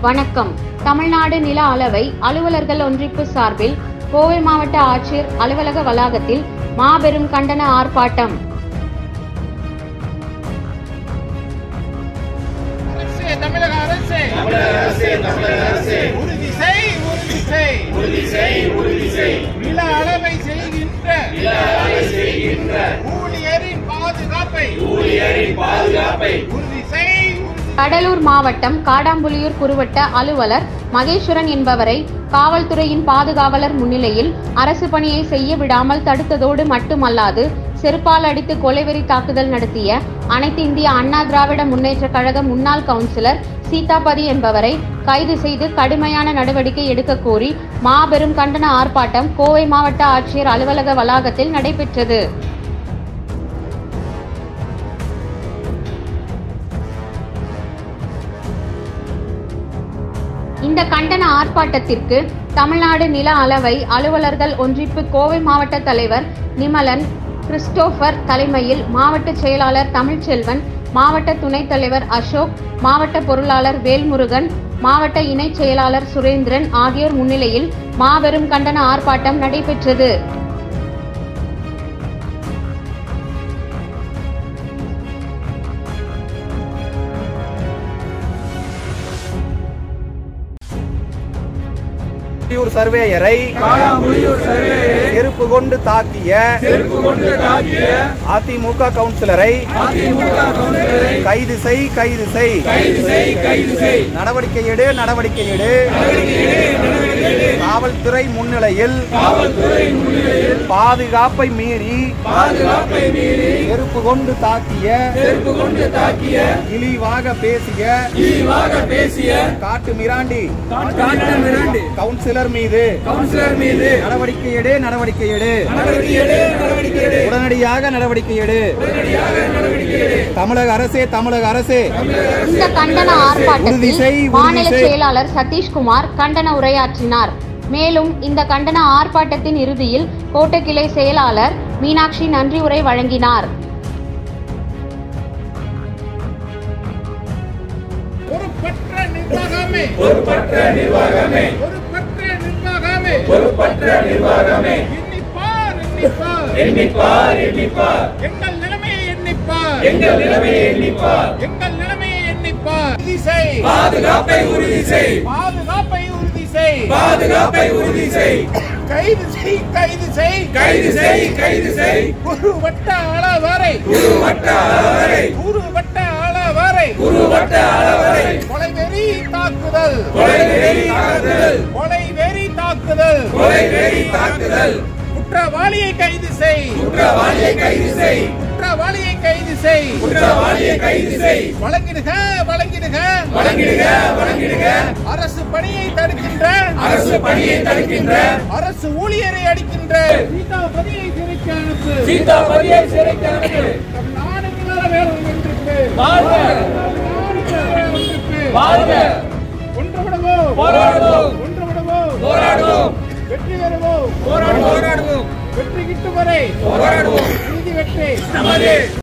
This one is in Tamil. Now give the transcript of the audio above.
வணக்கம் தமிழ்நாடு நில அளவை அலுவலர்கள் ஒன்றிப்பு சார்பில் கோவை மாவட்ட ஆட்சியர் அலுவலக வளாகத்தில் மாபெரும் கண்டன ஆர்ப்பாட்டம் அரசே தமிழக அரசே உறுதி செய் உறுதி செய் நில அளவை செய்கின்ற ஊழியரின் பாதுகாப்பை உறுதி செய் கடலூர் மாவட்டம் காடாம்புலியூர் குறுவட்ட அலுவலர் மகேஸ்வரன் என்பவரை காவல்துறையின் பாதுகாவலர் முன்னிலையில் அரசு பணியை செய்ய விடாமல் தடுத்ததோடு மட்டுமல்லாது செருப்பால் அடித்து கொலைவெறி தாக்குதல் நடத்திய அனைத்து இந்திய அண்ணா திராவிட முன்னேற்ற கழக முன்னாள் கவுன்சிலர் சீதாபதி என்பவரை கைது செய்து கடுமையான நடவடிக்கை எடுக்க கோரி மாபெரும் கண்டன ஆர்ப்பாட்டம் கோவை மாவட்ட ஆட்சியர் அலுவலக வளாகத்தில் நடைபெற்றது இந்த கண்டன ஆர்ப்பாட்டத்திற்கு தமிழ்நாடு நில அளவை அலுவலர்கள் ஒன்றிப்பு கோவை மாவட்ட தலைவர் நிமலன் கிறிஸ்டோபர் தலைமையில் மாவட்ட செயலாளர் தமிழ்ச்செல்வன் மாவட்ட துணைத் தலைவர் அசோக் மாவட்ட பொருளாளர் வேல்முருகன் மாவட்ட இணைச் செயலாளர் சுரேந்திரன் ஆகியோர் முன்னிலையில் மாபெரும் கண்டன ஆர்ப்பாட்டம் நடைபெற்றது முடியூர் சர்வேயரை செருப்பு கொண்டு தாக்கிய அதிமுக கவுன்சிலரை கைது செய் கைது செய் நடவடிக்கை எடு நடவடிக்கை எடு காவல்துறை முன்னிலையில் பாதுகாப்பை மீறி செருப்பு கொண்டு தாக்கிய இழிவாக பேசிய காட்டு மிராண்டி கவுன்சிலர் மீது கவுன்சிலர் மீது நடவடிக்கை எடு நடவடிக்கை எடு நடவடிக்கை எடு நடவடிக்கை எடு உடனடியாக நடவடிக்கை எடு தமிழக அரசே தமிழக அரசே இந்த கண்டன உறுதி செய், ஆர்ப்பாட்டத்தில் உறுதி மாநில செய். செயலாளர் சதீஷ்குமார் கண்டன உரையாற்றினார் மேலும் இந்த கண்டன ஆர்ப்பாட்டத்தின் இறுதியில் கோட்டக்கிளை செயலாளர் மீனாட்சி நன்றி உரை வழங்கினார் பொறுப்பற்ற நிர்வாகமே பொறுப்பற்ற நிர்வாகமே பொறுப்பற்ற நிர்வாகமே பொறுப்பற்ற நிர்வாகமே எண்ணிப்பார் எண்ணிப்பார் எண்ணிப்பார் எண்ணிப்பார் எங்கள் நிலைமையை எண்ணிப்பார் எங்கள் நிலைமையை எண்ணிப்பார் எங்கள் நிலைமையை எண்ணிப்பார் உறுதி செய் பாதுகாப்பை உறுதி செய் பாதுகாப்பை உறுதி செய் பாதுகாப்பை உறுதி செய் கைது செய் கைது செய் கைது செய் கைது செய் ஒரு வட்ட அளவரை குரு வட்ட அளவரை ஒரு வட்ட அளவரை குரு வட்ட அளவரை கொலைவெறி தாக்குதல் கொலை வெறி தாக்குதல் கொலை வெறி தாக்குதல் கொலை வெறி தாக்குதல் குற்றவாளியை கைது செய் குற்றவாளியை கைது செய் குற்றவாளியை கைது செய் குற்றவாளியை கைது செய் வழங்கிடுக வழங்கிடுக வழங்கிடுக வழங்கிடுக அரசு பணியை தடுக்கின்ற அரசு பணியை தடுக்கின்ற அரசு ஊழியரை அடிக்கின்ற சீதாபதியை சிறைக்கு அனுப்பு சீதா பதியை சிறைக்கு அனுப்பு நம் நாடு கிளற வேணும் என்றிருக்கு வாழ்க நாடு கிளற வேணும் என்றிருக்கு வாழ்க ஒன்றுபடுவோம் போராடுவோம். ஒன்றுபடுவோம் போராடுவோம் வெற்றி பெறுவோம் போராடுவோம் வெற்றி கிட்டும் வரை போராடுவோம் நீதி வெற்றி நமது